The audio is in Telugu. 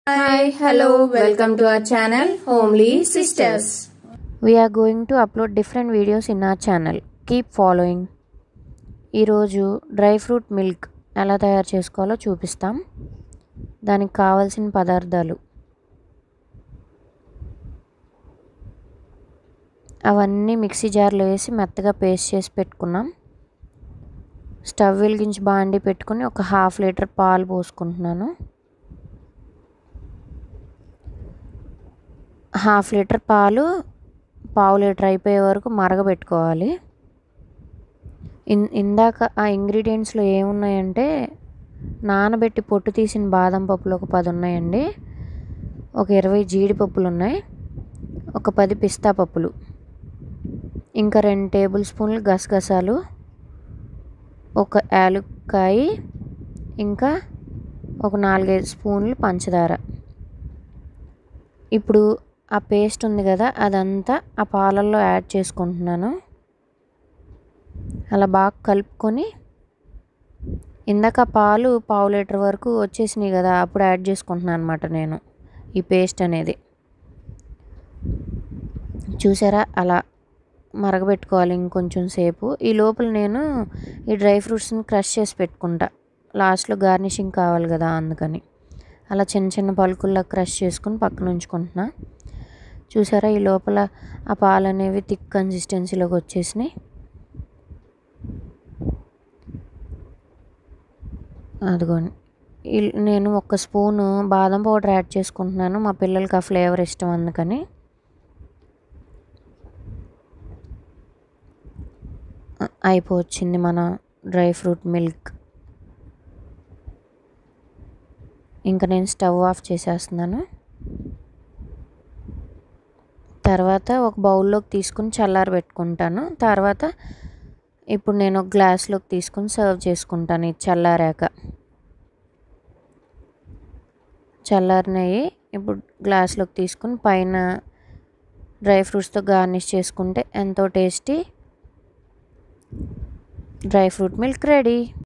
Hi, hello, welcome to our channel Homely Sisters. We are going to upload different videos in our channel. Keep following. ఈరోజు డ్రై ఫ్రూట్ మిల్క్ ఎలా తయారు చేసుకోవాలో చూపిస్తాం దానికి కావాల్సిన పదార్థాలు అవన్నీ మిక్సీ జార్లో వేసి మెత్తగా పేస్ట్ చేసి పెట్టుకున్నాం స్టవ్ వెలిగించి బాండి పెట్టుకుని ఒక హాఫ్ లీటర్ పాలు పోసుకుంటున్నాను హాఫ్ లీటర్ పాలు పావు లీటర్ అయిపోయే వరకు మరగబెట్టుకోవాలి ఇన్ ఇందాక ఆ ఇంగ్రీడియంట్స్లో ఏమున్నాయంటే నానబెట్టి పొట్టు తీసిన బాదం పప్పులు ఒక పది ఉన్నాయండి ఒక ఇరవై జీడిపప్పులు ఉన్నాయి ఒక పది పిస్తా పప్పులు ఇంకా రెండు టేబుల్ స్పూన్లు గసగసాలు ఒక యాలుక్కాయ ఇంకా ఒక నాలుగైదు స్పూన్లు పంచదార ఇప్పుడు ఆ పేస్ట్ ఉంది కదా అదంతా ఆ పాలల్లో యాడ్ చేసుకుంటున్నాను అలా బాగా కలుపుకొని ఇందాక పాలు పావు లీటర్ వరకు వచ్చేసినాయి కదా అప్పుడు యాడ్ చేసుకుంటున్నాను అనమాట నేను ఈ పేస్ట్ అనేది చూసారా అలా మరగబెట్టుకోవాలి ఇంకొంచెం సేపు ఈ లోపల నేను ఈ డ్రై ఫ్రూట్స్ని క్రష్ చేసి పెట్టుకుంటా లాస్ట్లో గార్నిషింగ్ కావాలి కదా అందుకని అలా చిన్న చిన్న పలుకుల్లా క్రష్ చేసుకుని పక్కన ఉంచుకుంటున్నా చూసారా ఈ లోపల ఆ పాలు అనేవి థిక్ కన్సిస్టెన్సీలోకి వచ్చేసినాయి అదిగోండి నేను ఒక స్పూను బాదం పౌడర్ యాడ్ చేసుకుంటున్నాను మా పిల్లలకి ఆ ఫ్లేవర్ ఇష్టం అందుకని అయిపోవచ్చింది మన డ్రై ఫ్రూట్ మిల్క్ ఇంకా నేను స్టవ్ ఆఫ్ చేసేస్తున్నాను తర్వాత ఒక బౌల్లోకి తీసుకుని చల్లారి పెట్టుకుంటాను తర్వాత ఇప్పుడు నేను ఒక గ్లాస్లోకి తీసుకుని సర్వ్ చేసుకుంటాను ఇది చల్లారాక చల్లారినవి ఇప్పుడు గ్లాస్లోకి తీసుకుని పైన డ్రై ఫ్రూట్స్తో గార్నిష్ చేసుకుంటే ఎంతో tasty dry fruit milk ready